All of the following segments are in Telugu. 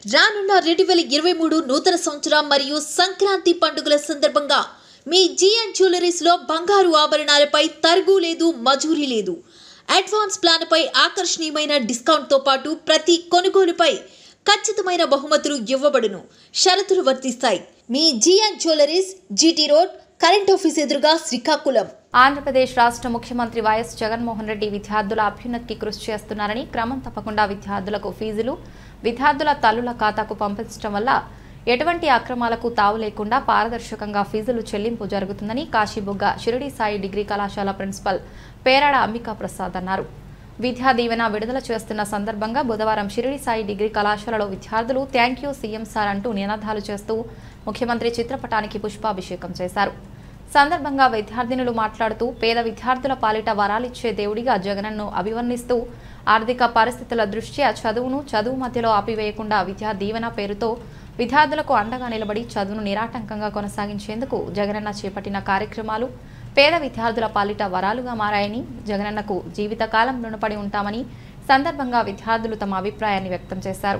రానున్న రెండు వేల ఇరవై మూడు నూతన సంవత్సరం మరియు సంక్రాంతి పండుగల సందర్భంగా మీ జిఎన్ జ్యువెలరీస్లో బంగారు ఆభరణాలపై తరుగు లేదు మజూరీ లేదు అడ్వాన్స్ ప్లాన్పై ఆకర్షణీయమైన డిస్కౌంట్తో పాటు ప్రతి కొనుగోలుపై ఖచ్చితమైన బహుమతులు ఇవ్వబడును షరతులు వర్తిస్తాయి మీ GN jewelleries GT road current office ఎదురుగా శ్రీకాకుళం ఆంధ్రప్రదేశ్ రాష్ట్ర ముఖ్యమంత్రి వైఎస్ జగన్మోహన్ రెడ్డి విద్యార్థుల అభ్యున్నతికి కృషి చేస్తున్నారని క్రమం తప్పకుండా విద్యార్థులకు ఫీజులు విద్యార్థుల తల్లుల ఖాతాకు పంపించడం వల్ల ఎటువంటి అక్రమాలకు తావు లేకుండా పారదర్శకంగా ఫీజులు చెల్లింపు జరుగుతుందని కాశీబుగ్గ షిరిడి సాయి డిగ్రీ కళాశాల ప్రిన్సిపల్ పేరాడ అంబికా ప్రసాద్ అన్నారు విద్యా దీవెన విడుదల చేస్తున్న సందర్భంగా బుధవారం షిరిడి సాయి డిగ్రీ కళాశాలలో విద్యార్థులు థ్యాంక్ యూ సీఎం సార్ అంటూ నినాదాలు చేస్తూ ముఖ్యమంత్రి చిత్రపటానికి పుష్పాభిషేకం చేశారు సందర్భంగా విద్యార్థినులు మాట్లాడుతూ పేద విద్యార్థుల పాలిట వరాలిచ్చే దేవుడిగా జగనన్ను అభివర్ణిస్తూ ఆర్థిక పరిస్థితుల దృష్ట్యా చదువును చదువు మధ్యలో ఆపివేయకుండా విద్యా దీవెన పేరుతో విద్యార్థులకు అండగా నిలబడి చదువును నిరాటంకంగా కొనసాగించేందుకు జగనన్న చేపట్టిన కార్యక్రమాలు పేద విద్యార్థుల పాలిట వరాలుగా మారాయని జగనన్నకు జీవితకాలం రుణపడి ఉంటామని సందర్భంగా విద్యార్థులు తమ అభిప్రాయాన్ని వ్యక్తం చేశారు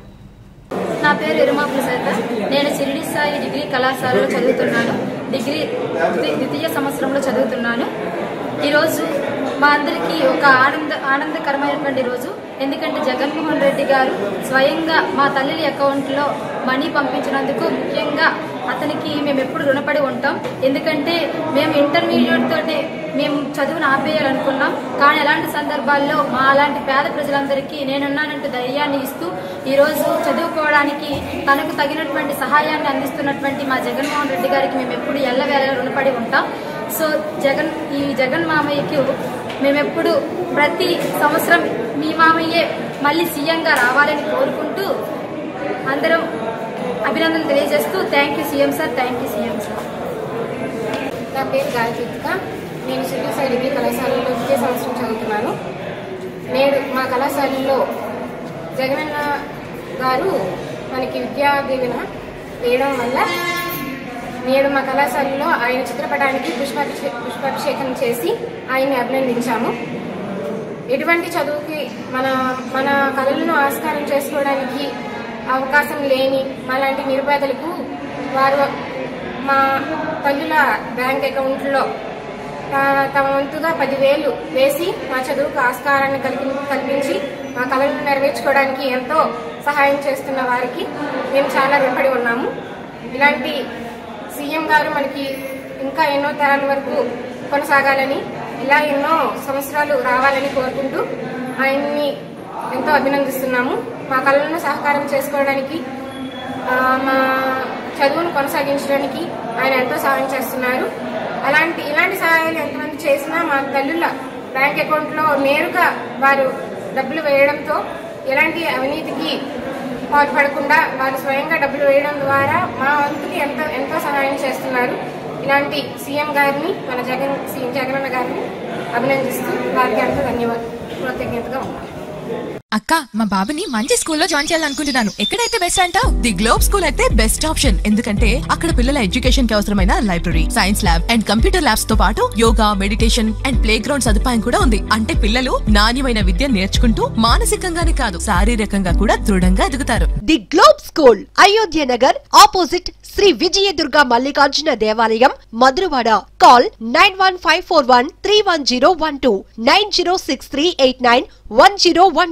నా పేరు ఇరుమా ప్రసాద్ నేను షిరిడి సాయి డిగ్రీ కళాశాలలో చదువుతున్నాను డిగ్రీ ద్వి- ద్వితీయ సంవత్సరంలో చదువుతున్నాను ఈరోజు మా అందరికీ ఒక ఆనంద ఆనందకరమైనటువంటి రోజు ఎందుకంటే జగన్మోహన్ రెడ్డి గారు స్వయంగా మా తల్లి అకౌంట్లో మనీ పంపించినందుకు ముఖ్యంగా అతనికి మేము ఎప్పుడు రుణపడి ఉంటాం ఎందుకంటే మేము ఇంటర్మీడియట్ తోటి మేము చదువును ఆపేయాలనుకున్నాం కానీ అలాంటి సందర్భాల్లో మా అలాంటి పేద ప్రజలందరికీ నేనున్నానంటూ ధైర్యాన్ని ఇస్తూ ఈరోజు చదువుకోవడానికి తనకు తగినటువంటి సహాయాన్ని అందిస్తున్నటువంటి మా జగన్మోహన్ రెడ్డి గారికి మేము ఎప్పుడు ఎల్లవేళ రుణపడి ఉంటాం సో జగన్ ఈ జగన్ మామయ్యకి మేమెప్పుడు ప్రతి సంవత్సరం మీ మామయ్యే మళ్ళీ సీఎంగా రావాలని కోరుకుంటూ అందరం అభినందనలు తెలియజేస్తూ thank you CM sir thank you CM sir నా పేరు గాయత్రిక నేను షిరిడి సాయి డిగ్రీ కళాశాలలో ద్వితీయ సంవత్సరం చదువుతున్నాను నేడు మా కళాశాలలో జగనన్న గారు మనకి విద్యా దీవెన వేయడం వల్ల నేడు మా కళాశాలలో ఆయన చిత్రపటానికి పుష్పాభిషే పుష్పాభిషేకం చేసి ఆయన్ని అభినందించాము ఎటువంటి చదువుకి మన మన కళలను ఆస్కారం చేసుకోవడానికి అవకాశం లేని మాలాంటి నిరుపేదలకు వారు మా తల్లుల బ్యాంక్ అకౌంట్లో తా- తమ వంతుగా పదివేలు వేసి మా చదువుకు ఆస్కారాన్ని కల్పి కల్పించి మా కళలను నెరవేర్చుకోవడానికి ఎంతో సహాయం చేస్తున్న వారికి మేము చాలా రుణపడి ఉన్నాము ఇలాంటి సీఎం గారు మనకి ఇంకా ఎన్నో తరాల వరకు కొనసాగాలని ఇలా ఎన్నో సంవత్సరాలు రావాలని కోరుకుంటూ ఆయన్ని ఎంతో అభినందిస్తున్నాము మా కళలను సహకారం చేసుకోవడానికి ఆ, మా చదువును కొనసాగించడానికి ఆయన ఎంతో సహాయం చేస్తున్నారు అలాంటి ఇలాంటి సహాయాలు ఎంతమంది చేసినా మా తల్లుల బ్యాంక్ అకౌంట్లో నేరుగా వారు డబ్బులు వేయడంతో ఎలాంటి అవినీతికి పాల్పడకుండా వారు స్వయంగా డబ్బులు వేయడం ద్వారా మా వంతుకి ఎంతో ఎంతో సహాయం చేస్తున్నారు ఇలాంటి సీఎం గారిని మన జగన్ సీఎం జగనన్న గారిని అభినందిస్తూ వారికి ఎంతో ధన్యవాదాలు కృతజ్ఞతగా ఉన్నాను అక్క మా బాబుని మంచి స్కూల్లో జాయిన్ చేయాలనుకుంటున్నాను ఎక్కడైతే బెస్ట్ అంటావు ది గ్లోబ్ స్కూల్ అయితే బెస్ట్ ఆప్షన్ ఎందుకంటే అక్కడ పిల్లల ఎడ్యుకేషన్ కి అవసరమైన library science lab and computer labs తో పాటు yoga meditation and playground సదుపాయం కూడా ఉంది అంటే పిల్లలు నాణ్యమైన విద్య నేర్చుకుంటూ మానసికంగానే కాదు శారీరకంగా కూడా దృఢంగా ఎదుగుతారు the globe school Ayodhya Nagar opposite Shri Vijayadurga Mallikarjuna దేవాలయం Madhurawada call nine one five four one three one zero one two nine zero six three eight nine one zero one